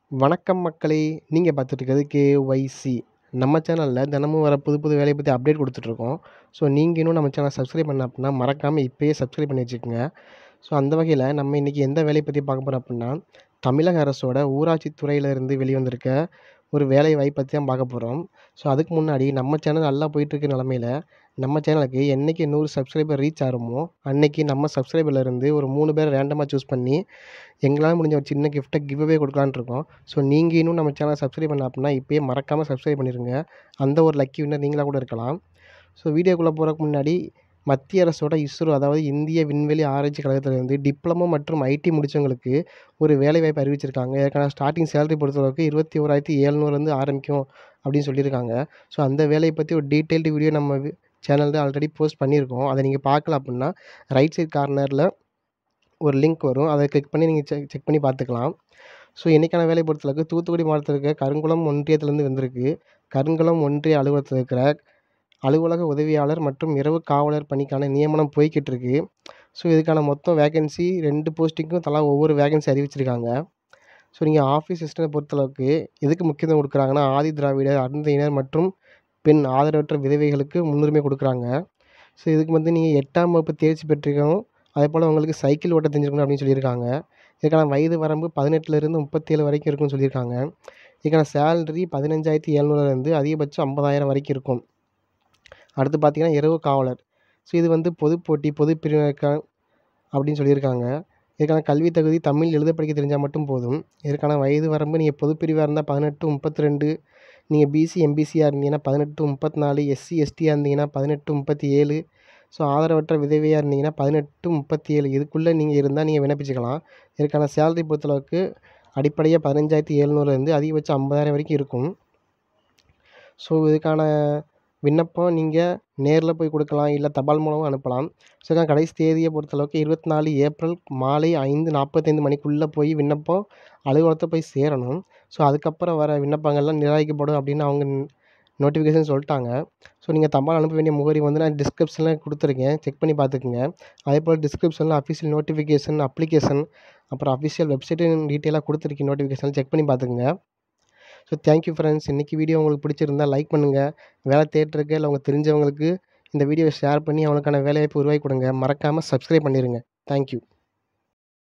வணக்கம் மக்களே நீங்கள் பார்த்துட்டு இருக்கிறது கேஒய்சி நம்ம சேனலில் தினமும் வர புது புது வேலையை பற்றி அப்டேட் கொடுத்துட்ருக்கோம் ஸோ நீங்கள் இன்னும் நம்ம சேனல் சப்ஸ்கிரைப் பண்ண அப்படின்னா மறக்காமல் இப்போயே சப்ஸ்கிரைப் பண்ணி வச்சுக்கோங்க ஸோ அந்த வகையில் நம்ம இன்றைக்கி எந்த வேலையை பற்றி பார்க்க போகிறோம் அப்படின்னா தமிழக அரசோட ஊராட்சி துறையிலேருந்து வெளிவந்திருக்க ஒரு வேலை வாய்ப்பை பற்றி தான் பார்க்க போகிறோம் ஸோ அதுக்கு முன்னாடி நம்ம சேனல் நல்லா போயிட்டுருக்க நிலமையில நம்ம சேனலுக்கு என்றைக்கு நூறு சப்ஸ்கிரைபர் ரீச் ஆகுமோ அன்னைக்கு நம்ம சப்ஸ்கிரைபர்லேருந்து ஒரு மூணு பேர் ரேண்டமாக சூஸ் பண்ணி எங்களால் முடிஞ்ச ஒரு சின்ன கிஃப்ட்டை கிவ்அவே கொடுக்கலான்னு இருக்கோம் ஸோ நீங்கள் இன்னும் நம்ம சேனலை சப்ஸ்கிரைப் பண்ணல அப்படின்னா இப்போயே மறக்காமல் சப்ஸ்கிரைப் பண்ணிடுங்க அந்த ஒரு லக்கி வின்னர் நீங்களாக கூட இருக்கலாம் ஸோ வீடியோக்குள்ளே போகிறதுக்கு முன்னாடி மத்திய அரசோட இஸ்ரோ அதாவது இந்திய விண்வெளி ஆராய்ச்சி கழகத்திலேருந்து டிப்ளமோ மற்றும் ஐடி முடித்தவங்களுக்கு ஒரு வேலைவாய்ப்பு அறிவிச்சிருக்காங்க ஏற்கனவே ஸ்டார்டிங் சேலரி பொறுத்தளவுக்கு இருபத்தி ஓராயிரத்தி ஏழ்நூறுலேருந்து ஆரம்பிக்கும் அப்படின்னு சொல்லியிருக்காங்க ஸோ அந்த வேலையை பற்றி ஒரு டீட்டெயில்டு வீடியோ நம்ம சேனலில் ஆல்ரெடி போஸ்ட் பண்ணியிருக்கோம் அதை நீங்கள் பார்க்கல அப்படின்னா ரைட் சைட் கார்னரில் ஒரு லிங்க் வரும் அதை கிளிக் பண்ணி நீங்கள் செக் செக் பண்ணி பார்த்துக்கலாம் ஸோ இன்றைக்கான வேலை பொறுத்தளவுக்கு தூத்துக்குடி மாவட்டத்தில் இருக்க கருங்குளம் ஒன்றியத்துலேருந்து வந்திருக்கு கருங்குளம் ஒன்றிய அலுவலகத்தில் இருக்கிற அலுவலக உதவியாளர் மற்றும் இரவு காவலர் பணிக்கான நியமனம் போய்கிட்டு இருக்கு ஸோ இதுக்கான மொத்தம் வேகன்சி ரெண்டு போஸ்டிங்க்கும் தலா ஒவ்வொரு வேகன்சி அறிவிச்சிருக்காங்க ஸோ நீங்கள் ஆஃபீஸ் சிஸ்டத்தை பொறுத்தளவுக்கு எதுக்கு முக்கியத்துவம் கொடுக்குறாங்கன்னா ஆதி திராவிடர் அருந்தையினர் மற்றும் பெண் ஆதரவற்ற விதவைகளுக்கு முன்னுரிமை கொடுக்குறாங்க ஸோ இதுக்கு வந்து நீங்கள் எட்டாம் வகுப்பு தேர்ச்சி பெற்றிருக்கணும் அதே போல் உங்களுக்கு சைக்கிள் ஓட்ட தெரிஞ்சிருக்கணும் அப்படின்னு சொல்லியிருக்காங்க இதுக்கான வயது வரம்பு பதினெட்டுலேருந்து முப்பத்தேழு வரைக்கும் இருக்குன்னு சொல்லியிருக்காங்க இதுக்கான சேலரி பதினஞ்சாயிரத்தி எழுநூறுலேருந்து அதிகபட்சம் ஐம்பதாயிரம் வரைக்கும் இருக்கும் அடுத்து பார்த்தீங்கன்னா இரவு காவலர் ஸோ இது வந்து பொது போட்டி பொது பிரிவினருக்கா அப்படின்னு சொல்லியிருக்காங்க இதுக்கான கல்வி தகுதி தமிழ் எழுத படிக்க தெரிஞ்சால் மட்டும் போதும் இதற்கான வயது வரம்பு நீங்கள் பொது பிரிவாக இருந்தால் பதினெட்டு முப்பத்தி ரெண்டு நீங்கள் பிசி எம்பிசியாக இருந்தீங்கன்னா பதினெட்டு முப்பத்தி நாலு எஸ்சி எஸ்டியாக இருந்தீங்கன்னா பதினெட்டு முப்பத்தி ஏழு ஸோ ஆதரவற்ற விதவையாக இருந்தீங்கன்னா பதினெட்டு முப்பத்தி ஏழு இதுக்குள்ளே நீங்கள் இருந்தால் நீங்கள் விண்ணப்பிச்சுக்கலாம் இதற்கான சேலரி பொறுத்தளவுக்கு அடிப்படையாக பதினஞ்சாயிரத்தி எழுநூறுலேருந்து அதிகபட்சம் ஐம்பதாயிரம் வரைக்கும் இருக்கும் ஸோ இதுக்கான விண்ணப்பம் நீங்கள் நேரில் போய் கொடுக்கலாம் இல்லை தபால் மூலமும் அனுப்பலாம் ஸோ இதுக்கான கடைசி தேதியை பொறுத்தளவுக்கு இருபத்தி நாலு ஏப்ரல் மாலை ஐந்து நாற்பத்தைந்து மணிக்குள்ளே போய் விண்ணப்பம் அலுவலகத்தை போய் சேரணும் ஸோ அதுக்கப்புறம் வர விண்ணப்பங்கள்லாம் நிராகரிக்கப்படும் அப்படின்னு அவங்க நோட்டிஃபிகேஷன் சொல்லிட்டாங்க ஸோ நீங்கள் தபால் அனுப்ப வேண்டிய முகவரி வந்து நான் டிஸ்கிரிப்ஷனில் கொடுத்துருக்கேன் செக் பண்ணி பார்த்துக்குங்க அதே போல் டிஸ்கிரிப்ஷனில் அஃபிஷியல் நோட்டிஃபிகேஷன் அப்ளிகேஷன் அப்புறம் அஃபிஷியல் வெப்சைட்டு டீட்டெயிலாக கொடுத்துருக்கேன் நோட்டிஃபிகேஷன் செக் பண்ணி பார்த்துக்குங்க ஸோ தேங்க்யூ ஃப்ரெண்ட்ஸ் இன்றைக்கி வீடியோ உங்களுக்கு பிடிச்சிருந்தா லைக் பண்ணுங்கள் வேலை தேட்டருக்கு இல்லை உங்கள் தெரிஞ்சவங்களுக்கு இந்த வீடியோவை ஷேர் பண்ணி அவங்களுக்கான வேலைவாய்ப்பு உருவாக்கி கொடுங்க மறக்காமல் சப்ஸ்கிரைப் பண்ணிடுங்க தேங்க்யூ